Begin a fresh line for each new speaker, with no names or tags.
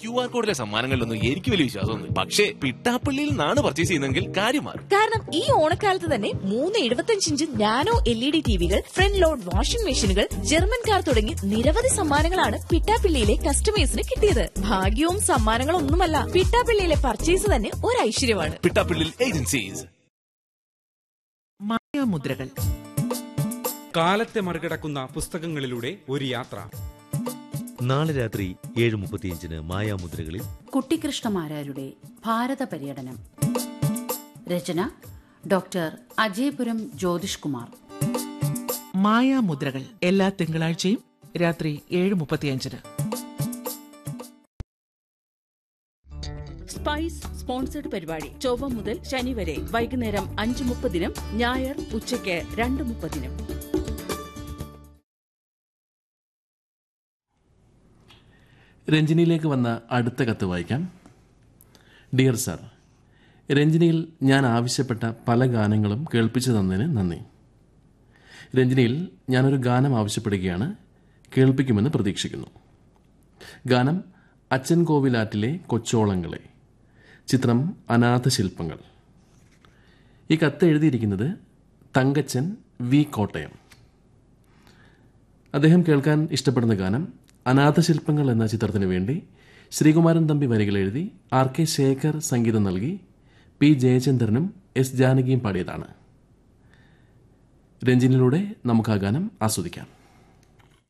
Q R കോഡിലെ സമ്മാനങ്ങളിലൊന്നും എനിക്ക് വലിയ വിശ്വാസമൊന്നും പക്ഷേ പിട്ടാപ്പള്ളിയിൽ നിന്നാണ് പർച്ചേസ് ചെയ്യുന്നതെങ്കിൽ കാര്യം മാറും
കാരണം ഈ ഓണക്കാലത്ത് തന്നെ മൂന്ന് എഴുപത്തഞ്ച് inch nano L E D ടിവികൾ ഫ്രണ്ട് ലോഡ് വാഷിംഗ് മെഷീനുകൾ ജർമ്മൻ കാർ തുടങ്ങി നിരവധി സമ്മാനങ്ങളാണ് പിട്ടാപ്പിള്ളിയിലെ കസ്റ്റമേഴ്സിന് കിട്ടിയത് ഭാഗ്യവും സമ്മാനങ്ങളും ഒന്നുമല്ല പിട്ടാപ്പിള്ളിയിലെ പർച്ചേസ് തന്നെ ഒരു ഐശ്വര്യമാണ്
പിട്ടാപ്പള്ളിയിൽ ഏജൻസീസ്
മായാമുദ്രകൾ
കാലത്തെ മറികടക്കുന്ന പുസ്തകങ്ങളിലൂടെ ഒരു യാത്ര
നാളെ രാത്രി ഏഴ് മുപ്പത്തിയഞ്ചിന് മായാമുദ്രകളിൽ
കുട്ടിക്കൃഷ്ണമാരാരുടെ ഭാരത പര്യടനം രചന ഡോക്ടർ അജയപുരം ജ്യോതിഷ് കുമാർ
മായാമുദ്രകൾ എല്ലാ തിങ്കളാഴ്ചയും രാത്രി ഏഴ് മുപ്പത്തിയഞ്ചിന്
സ്പൈസ് സ്പോൺസർഡ് പരിപാടി ചൊവ്വ മുതൽ ശനി വരെ വൈകുന്നേരം അഞ്ച് മുപ്പതിനും ഞായർ ഉച്ചയ്ക്ക് രണ്ട് മുപ്പതിനും
രഞ്ജിനിയിലേക്ക് വന്ന അടുത്ത കത്ത് വായിക്കാം ഡിയർ സർ രഞ്ജിനിയിൽ ഞാൻ ആവശ്യപ്പെട്ട പല ഗാനങ്ങളും കേൾപ്പിച്ചു തന്നതിന് നന്ദി രഞ്ജിനിയിൽ ഞാനൊരു ഗാനം ആവശ്യപ്പെടുകയാണ് കേൾപ്പിക്കുമെന്ന് പ്രതീക്ഷിക്കുന്നു ഗാനം അച്ഛൻ കോവിലാറ്റിലെ കൊച്ചോളങ്ങളെ ചിത്രം അനാഥശില്പങ്ങൾ ഈ കത്ത് എഴുതിയിരിക്കുന്നത് തങ്കച്ചൻ വി കോട്ടയം അദ്ദേഹം കേൾക്കാൻ ഇഷ്ടപ്പെടുന്ന ഗാനം അനാഥശില്പങ്ങൾ എന്ന ചിത്രത്തിന് വേണ്ടി ശ്രീകുമാരൻ തമ്പി വരികൾ എഴുതി ആർ കെ ശേഖർ സംഗീതം നൽകി പി ജയചന്ദ്രനും എസ് ജാനകിയും പാടിയതാണ് രഞ്ജിനിലൂടെ നമുക്ക് ആ ഗാനം ആസ്വദിക്കാം